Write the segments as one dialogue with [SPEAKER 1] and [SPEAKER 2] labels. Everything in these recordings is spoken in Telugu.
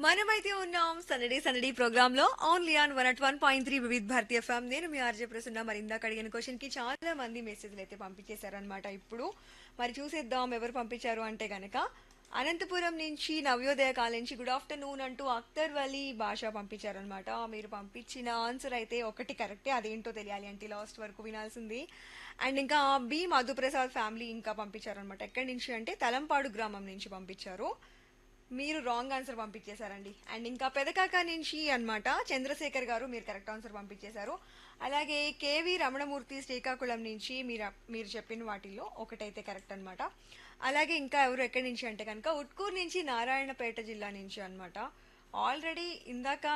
[SPEAKER 1] మనమైతే ఉన్నాం సందడి సందడి ప్రోగ్రామ్ లో only on one at one point three Vividh Bharati ఫ్యామ్ నేను మీ ఆర్జే ప్రసన్న మరి ఇందాక అడిగిన క్వశ్చన్ కి చాలా మంది మెసేజ్లు అయితే పంపించేశారనమాట ఇప్పుడు మరి చూసేద్దాం ఎవరు పంపించారు అంటే గనక అనంతపురం నుంచి నవ్యోదయ కాలేజ్ నుంచి గుడ్ ఆఫ్టర్నూన్ అంటూ అఖ్తర్ వలీ భాష పంపించారనమాట మీరు పంపించిన ఆన్సర్ అయితే ఒకటి కరెక్టే అదేంటో తెలియాలి అంటే లాస్ట్ వరకు వినాల్సింది అండ్ ఇంకా బి మధుప్రసాద్ ఫ్యామిలీ ఇంకా పంపించారనమాట ఎక్కడి నుంచి అంటే తలంపాడు గ్రామం నుంచి పంపించారు మీరు రాంగ్ ఆన్సర్ పంపించేశారండి అండ్ ఇంకా పెదకాక నుంచి అన్నమాట చంద్రశేఖర్ గారు మీరు కరెక్ట్ ఆన్సర్ పంపించేశారు అలాగే కేవి రమణమూర్తి శ్రీకాకుళం నుంచి మీరు మీరు చెప్పిన వాటిల్లో ఒకటైతే కరెక్ట్ అన్నమాట అలాగే ఇంకా ఎవరు ఎక్కడి నుంచి అంటే కనుక ఉట్కూరు నుంచి నారాయణపేట జిల్లా నుంచి అన్నమాట ఆల్రెడీ ఇందాక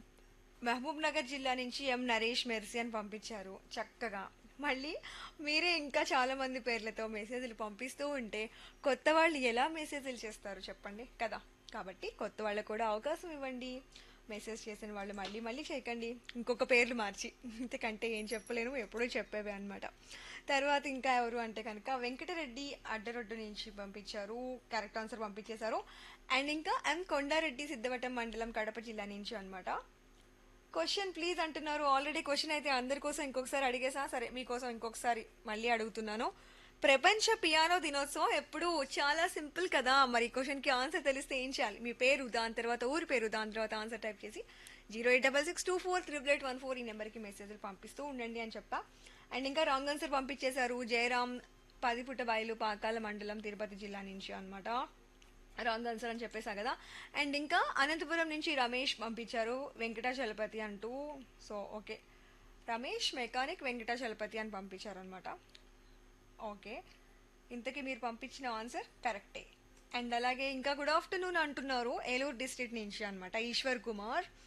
[SPEAKER 1] మహబూబ్ నగర్ జిల్లా నుంచి ఎం నరేష్ మెర్సీ అని పంపించారు చక్కగా మళ్ళీ మీరే ఇంకా చాలా మంది పేర్లతో మెసేజ్లు పంపిస్తూ ఉంటే కొత్త వాళ్ళు ఎలా మెసేజ్లు చేస్తారు చెప్పండి కదా కాబట్టి కొత్త వాళ్ళకు కూడా అవకాశం ఇవ్వండి మెసేజ్ చేసిన వాళ్ళు మళ్ళీ మళ్ళీ చేయకండి ఇంకొక పేర్లు మార్చి ఇంతకంటే ఏం చెప్పలేను ఎప్పుడూ చెప్పేవే అనమాట తర్వాత ఇంకా ఎవరు అంటే కనుక వెంకటరెడ్డి అడ్డరొడ్డు నుంచి పంపించారు కరెక్ట్ ఆన్సర్ పంపించేశారు అండ్ ఇంకా ఎం కొండారెడ్డి సిద్ధవటం మండలం కడప జిల్లా నుంచి అన్నమాట క్వశ్చన్ ప్లీజ్ అంటున్నారు ఆల్రెడీ క్వశ్చన్ అయితే అందరి కోసం ఇంకొకసారి అడిగేసా సరే మీకోసం ఇంకొకసారి మళ్ళీ అడుగుతున్నాను ప్రపంచ పియానో దినోత్సవం ఎప్పుడు చాలా సింపుల్ కదా మరి క్వశ్చన్ కి ఆన్సర్ తెలిస్తే ఏం చేయాలి మీ పేరు దాని తర్వాత ఊరి పేరు దాని తర్వాత ఆన్సర్ టైప్ చేసి zero eight double six two four triple eight one four ఈ నెంబర్కి మెసేజ్లు పంపిస్తూ ఉండండి అని చెప్పా అండ్ ఇంకా రాంగ్ ఆన్సర్ పంపించేశారు జయరామ్ పదిపుట్ట బయలు పాకాల మండలం తిరుపతి జిల్లా నుంచి అన్నమాట రాంగ్ ఆన్సర్ అని చెప్పేసా కదా అండ్ ఇంకా అనంతపురం నుంచి రమేష్ పంపించారు వెంకటాచలపతి అంటూ so okay Ramesh mechanic Venkatachalapathi అని పంపించారు అనమాట ఓకే ఇంతకీ మీరు పంపించిన ఆన్సర్ కరెక్టే అండ్ అలాగే ఇంకా గుడ్ ఆఫ్టర్నూన్ అంటున్నారు ఏలూరు డిస్ట్రిక్ట్ నుంచి అనమాట ఈశ్వర్ కుమార్